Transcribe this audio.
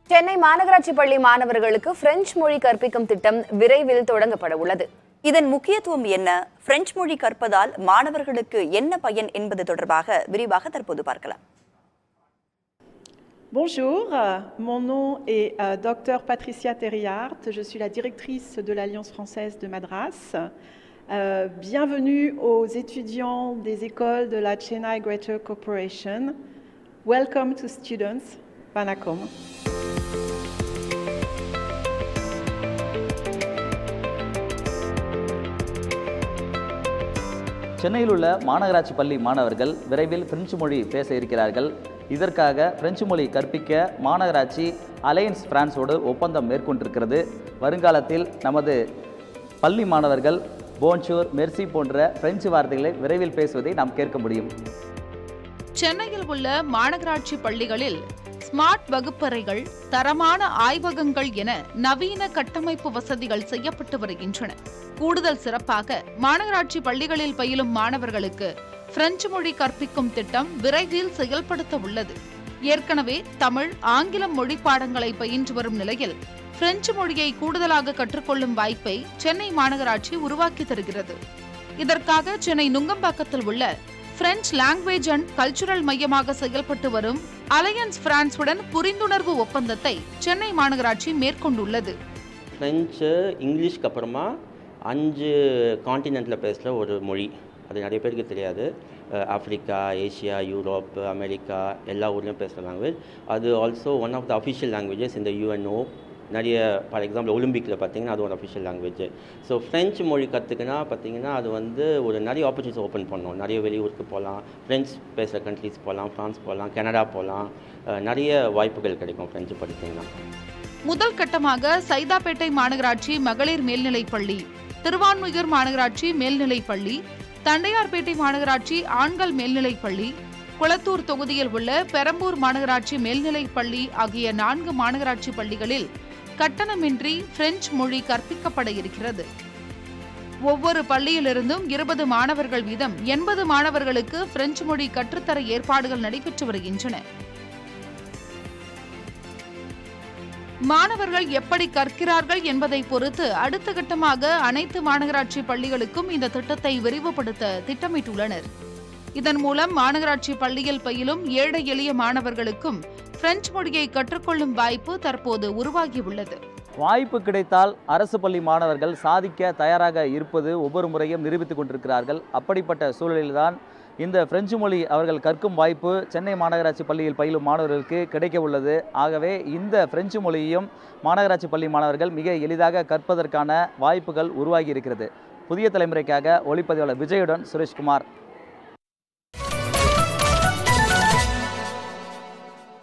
சென்னை மாநகராட்சி பள்ளி மாணவர்களுக்கு பிரெஞ்சு மொழி கற்பிக்கும் திட்டம் விரைவில் தொடங்கப்பட உள்ளது இதன் முக்கியத்துவம் என்ன பிரெஞ்சு மொழி கற்பதால் மாணவர்களுக்கு என்ன பயன் என்பது தொடர்பாக விரிவாக தற்போது பார்க்கலாம் Bonjour, euh, mon nom est euh, Dr Patricia Terriart, je suis la directrice de l'Alliance française de Madras. Euh, bienvenue aux étudiants des écoles de la Chennai Greater Corporation. Welcome to students. Vanakom. சென்னையில் உள்ள மாநகராட்சி பள்ளி மாணவர்கள் விரைவில் French மொழி பேச இருக்கிறார்கள் இதற்காக பிரெஞ்சு மொழி கற்பிக்க மாநகராட்சி அலையன்ஸ் பிரான்ஸோடு ஒப்பந்தம் மேற்கொண்டிருக்கிறது வருங்காலத்தில் நமது பள்ளி மாணவர்கள் போன்சூர் மெர்சி போன்ற பிரெஞ்சு வார்த்தைகளை விரைவில் பேசுவதை நாம் கேட்க முடியும் சென்னையில் உள்ள மாநகராட்சி பள்ளிகளில் ஸ்மார்ட் வகுப்பறைகள் தரமான ஆய்வகங்கள் என நவீன கட்டமைப்பு வசதிகள் செய்யப்பட்டு வருகின்றன கூடுதல் சிறப்பாக மாநகராட்சி பள்ளிகளில் பயிலும் மாணவர்களுக்கு பிரெஞ்சு மொழி கற்பிக்கும் திட்டம் விரைவில் செயல்படுத்த உள்ளது ஏற்கனவே தமிழ் ஆங்கிலம் மொழி பாடங்களை பயின்று வரும் நிலையில் பிரெஞ்சு மொழியை கூடுதலாக கற்றுக்கொள்ளும் வாய்ப்பை சென்னை மாநகராட்சி உருவாக்கி தருகிறது இதற்காக சென்னை நுங்கம்பாக்கத்தில் உள்ள பிரெஞ்சு லாங்குவேஜ் அண்ட் கல்ச்சுரல் மையமாக செயல்பட்டு வரும் அலையன்ஸ் பிரான்ஸுடன் புரிந்துணர்வு ஒப்பந்தத்தை சென்னை மாநகராட்சி மேற்கொண்டுள்ளது ஃப்ரெஞ்சு இங்கிலீஷ்க்கு அப்புறமா அஞ்சு காண்டினென்ட்டில் பேசுகிற ஒரு மொழி அது நிறைய பேருக்கு தெரியாது அஹ் ஆப்பிரிக்கா ஏஷியா யூரோப் அமெரிக்கா எல்லா ஊர்லேயும் பேசுகிற லாங்குவேஜ் அது also one of the official languages இந்த யூஎன்ஓ நிறைய ஃபார் எக்ஸாம்பிள் ஒலிம்பிக்கில் பார்த்தீங்கன்னா அது ஒரு அஃபிஷியல் லாங்குவேஜ் ஸோ ஃப்ரெஞ்சு மொழி கற்றுக்கினா பார்த்தீங்கன்னா அது வந்து ஒரு நிறைய ஆப்பர்ச்சுனிட்டிஸ் ஓப்பன் பண்ணும் நிறைய வெளியூருக்கு போகலாம் ஃப்ரெண்ட்ஸ் பேசுகிற கண்ட்ரிஸ் போகலாம் ஃப்ரான்ஸ் போகலாம் கனடா போகலாம் அஹ் நிறைய வாய்ப்புகள் கிடைக்கும் ஃப்ரெஞ்சு படித்தீங்கன்னா முதல் கட்டமாக சைதாப்பேட்டை மாநகராட்சி மகளிர் மேல்நிலைப் பள்ளி திருவான்மியூர் மாநகராட்சி மேல்நிலைப் பள்ளி தண்டையார்பேட்டை மாநகராட்சி ஆண்கள் மேல்நிலைப் பள்ளி குளத்தூர் தொகுதியில் உள்ள பெரம்பூர் மாநகராட்சி மேல்நிலைப் பள்ளி ஆகிய நான்கு மாநகராட்சி பள்ளிகளில் கட்டணமின்றி பிரெஞ்சு மொழி கற்பிக்கப்பட இருக்கிறது ஒவ்வொரு பள்ளியிலிருந்தும் இருபது மாணவர்கள் வீதம் எண்பது மாணவர்களுக்கு பிரெஞ்சு மொழி கற்றுத்தர ஏற்பாடுகள் நடைபெற்று வருகின்றன மாணவர்கள் எப்படி கற்கிறார்கள் என்பதை பொறுத்து அடுத்த கட்டமாக அனைத்து மாநகராட்சி பள்ளிகளுக்கும் இந்த திட்டத்தை விரிவுபடுத்த திட்டமிட்டுள்ளனர் இதன் மூலம் மாநகராட்சி பள்ளியில் பயிலும் ஏழை எளிய மாணவர்களுக்கும் பிரெஞ்சு மொழியை கற்றுக்கொள்ளும் வாய்ப்பு தற்போது உருவாகியுள்ளது வாய்ப்பு கிடைத்தால் அரசு பள்ளி மாணவர்கள் சாதிக்க தயாராக இருப்பது ஒவ்வொரு முறையும் நிரூபித்துக் கொண்டிருக்கிறார்கள் அப்படிப்பட்ட சூழலில்தான் இந்த பிரெஞ்சு மொழி அவர்கள் கற்கும் வாய்ப்பு சென்னை மாநகராட்சி பள்ளியில் பயிலும் மாணவர்களுக்கு கிடைக்க உள்ளது ஆகவே இந்த பிரெஞ்சு மொழியையும் மாநகராட்சி பள்ளி மாணவர்கள் மிக எளிதாக கற்பதற்கான வாய்ப்புகள் உருவாகி இருக்கிறது புதிய தலைமுறைக்காக ஒளிப்பதிவாளர் விஜயுடன் சுரேஷ்குமார்